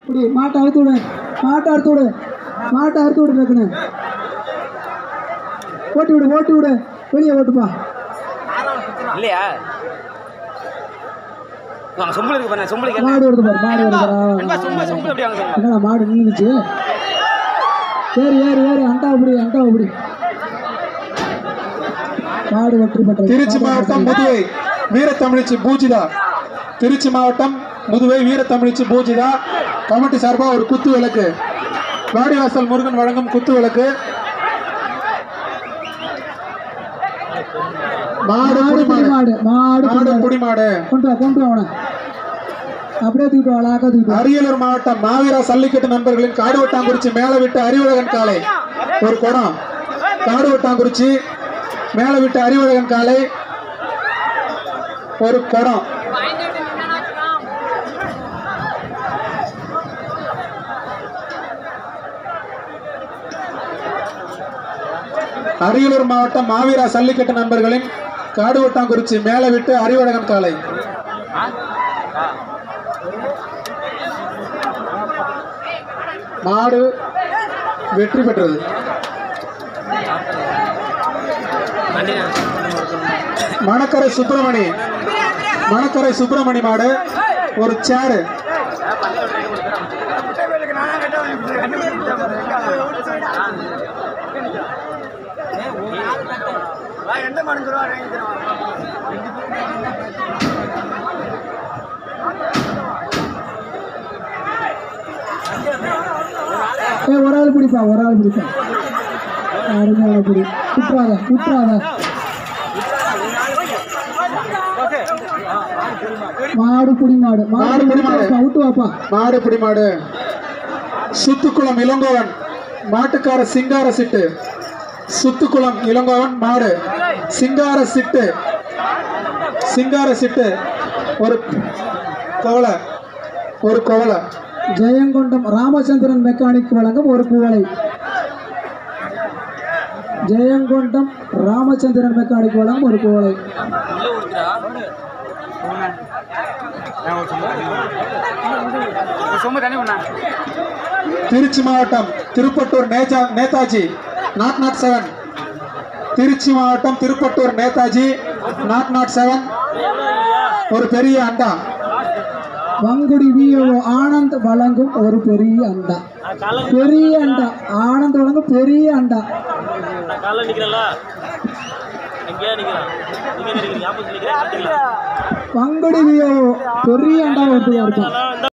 இப்படி மாட்டை அறுத்து விடு மாட்டை அறுத்து விடு மாட்டை அறுத்து விடு டக்குன்னு ஓட்டி விடு ஓட்டி விடு வெளியே ஓட்டுப்பா இல்லையா வாங்க சொம்புல இருக்கு பாருங்க சொம்புல கேட்டேன் மாடு வருது பாரு மாடு வருது பாரு. அன்பா சொம்பு சொம்பு எப்படி வாங்க சொல்லுங்க என்னடா மாடு நின்றுச்சு ஏறு ஏறு ஏறு அண்டா இப்படி அண்டா இப்படி மாடு வெற்றி பெற்றது திருச்சி மாவட்டம் முதுவை வீரத்தமிழிச்சி பூஜிதா திருச்சி மாவட்டம் முதுவை வீரத்தமிழிச்சி பூஜிதா கமிட்டி சார்பாக ஒரு குத்து விளக்கு வாடிவாசல் முருகன் வழங்கும் குத்து விளக்கு மாடு மாடு புடி புடி மாடு மாடு மாடு மாடு புடி புடி மாடு கொண்டு வா கொண்டு வா அவனை அப்படியே தூக்கிட்டு வா லாக்கா தூக்கிட்டு வா. அரியலூர் மாவட்டம் மாவீரா சல்லிக்கட்டு நண்பர்களின் காடுவட்டாங்குறிச்சி மேல விட்டு அறிவுலகன் காலை ஒரு குடம் காடுவட்டாங்குறிச்சி மேல விட்டு அறிவுலகன் காலை ஒரு குடம் அரியலூர் மாவட்டம் மாவீரா சல்லிக்கட்டு நண்பர்களின் காடுவட்டாங்குறிச்சி மேல விட்டு அறிவுலகன் காலை மாடு வெற்றி பெற்றது மணக்கரை சுப்பிரமணி மணக்கரை சுப்பிரமணி மாடு ஒரு சேரு ஏய் ஒரு ஆள் பிடிப்பா ஒரு ஆள் பிடிப்பா அருமையான பிடி குற்றாத குற்றாத மாடு புடி மாடு மாடு புடி மாடு. வாப்பா, விட்டு வாப்பா மாடு பிடி மாடு சுத்துக்குளம் இளங்கோவன் மாட்டுக்கார சிங்கார சிட்டு சுத்துக்குளம் இளங்கோவன் மாடு சிங்கார சிட்டு சிங்கார சிட்டு ஒரு கோவலை ஒரு கோவலை ஜெயங்கொண்டம் ராமச்சந்திரன் மெக்கானிக் வழங்கும் ஒரு குவளை ஜெயங்கொண்டம் ராமச்சந்திரன் மெக்கானிக் வழங்கும் ஒரு குவளை சொம்பு தண்ணி பண்ணா திருச்சி மாவட்டம் திருப்பட்டூர் நேஜா Netaji nought nought seven Trichy மாவட்டம் Thiruppattur Netaji nought nought seven ஒரு பெரிய அண்டா வங்குடி விஓ ஆனந்த் வழங்கும் ஒரு பெரிய அண்டா பெரிய அண்டா ஆனந்த் வழங்கும் பெரிய அண்டா காலைல நிக்கிறல எங்கேயா நிக்கிறேன் நீங்க நிக்கிறீங்க ஞாபகம் நிக்கிறேன் வங்குடி விஓ பெரிய அண்டா ஒட்டுவா இருக்கும்